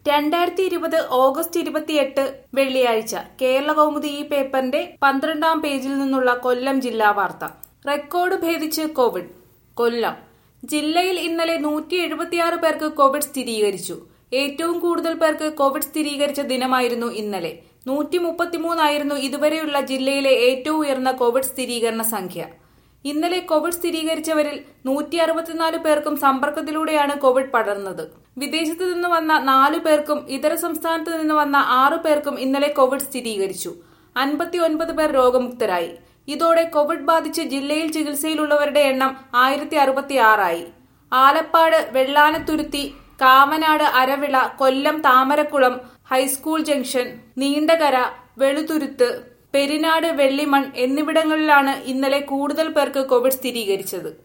രണ്ടായിരത്തി ഇരുപത് ഓഗസ്റ്റ് ഇരുപത്തിയെട്ട് വെള്ളിയാഴ്ച കേരള കൗമുദി ഈ പേപ്പറിന്റെ പന്ത്രണ്ടാം പേജിൽ നിന്നുള്ള കൊല്ലം ജില്ലാ വാർത്ത റെക്കോർഡ് ഭേദിച്ച് കോവിഡ് കൊല്ലം ജില്ലയിൽ ഇന്നലെ നൂറ്റി എഴുപത്തിയാറ് പേർക്ക് കോവിഡ് സ്ഥിരീകരിച്ചു ഏറ്റവും കൂടുതൽ പേർക്ക് കോവിഡ് സ്ഥിരീകരിച്ച ദിനമായിരുന്നു ഇന്നലെ നൂറ്റി മുപ്പത്തിമൂന്നായിരുന്നു ഇതുവരെയുള്ള ജില്ലയിലെ ഏറ്റവും ഉയർന്ന കോവിഡ് സ്ഥിരീകരണ സംഖ്യ ഇന്നലെ കോവിഡ് സ്ഥിരീകരിച്ചവരിൽ നൂറ്റി അറുപത്തിനാല് പേർക്കും സമ്പർക്കത്തിലൂടെയാണ് കോവിഡ് പടർന്നത് വിദേശത്ത് നിന്ന് വന്ന നാലു പേർക്കും ഇതര സംസ്ഥാനത്ത് നിന്ന് വന്ന ആറു പേർക്കും ഇന്നലെ കോവിഡ് സ്ഥിരീകരിച്ചു അൻപത്തി ഒൻപത് പേർ രോഗമുക്തരായി ഇതോടെ കോവിഡ് ബാധിച്ച് ജില്ലയിൽ ചികിത്സയിലുള്ളവരുടെ എണ്ണം ആയിരത്തി അറുപത്തി ആറായി ആലപ്പാട് വെള്ളാനത്തുരുത്തി കാമനാട് അരവിള കൊല്ലം താമരക്കുളം ഹൈസ്കൂൾ ജംഗ്ഷൻ നീണ്ടകര വെളുതുരുത്ത് പെരിനാട് വെള്ളിമൺ എന്നിവിടങ്ങളിലാണ് ഇന്നലെ കൂടുതൽ പേർക്ക് കോവിഡ് സ്ഥിരീകരിച്ചത്